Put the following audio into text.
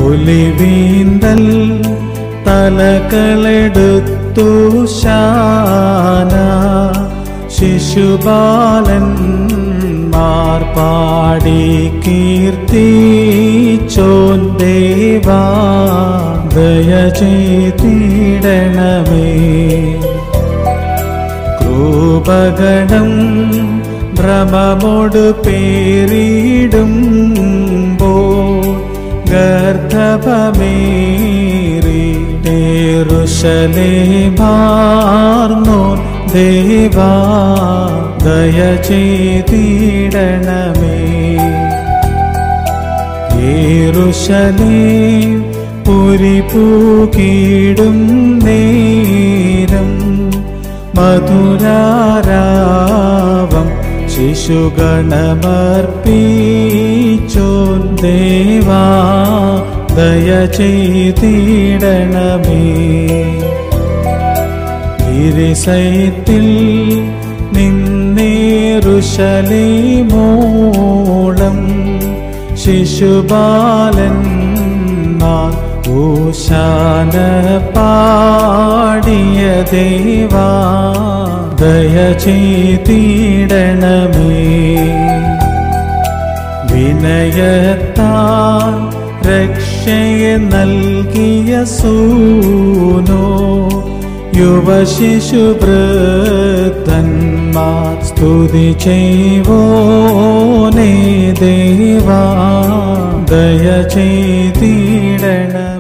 പുലിവീന്തൽ തലകളെടുത്തു ശാന ശിശുബാലന്മാർ പാടി കീർത്തിച്ചോൻ ദേവാ ദയ ചെയ്തിടണമേ ക്രൂപഗണം ഭ്രമമോട് പേരിടുമ്പോ ഗർദ്ധപമേറി േറുശലേ മാർന്നോ ദേവാ ദയ ചെയ്തിടണമേ യേറുശലേ പുരി പൂക്കിടും നേരം മധുരാരാവം ശിശുഗണമർപ്പിച്ചോൻ ദേവാ ദയ ചെയ്തിടണമേ ഗിരിസൈത്തിൽ നിന്നേറുശലേ മോളം ശിശുബാലന്മാർ ഊശാന പാടിയ ദേവാ ദയ ചെയ്തിടണമേ വിനയത്താൽ രക്ഷയെ നൽകിയ സൂനോ യുവശിശുവൃദ്ധന്മാർ സ്തുതി ചെയ്വോനേ ദേവാ ദയ ചെയ്തിടണമേ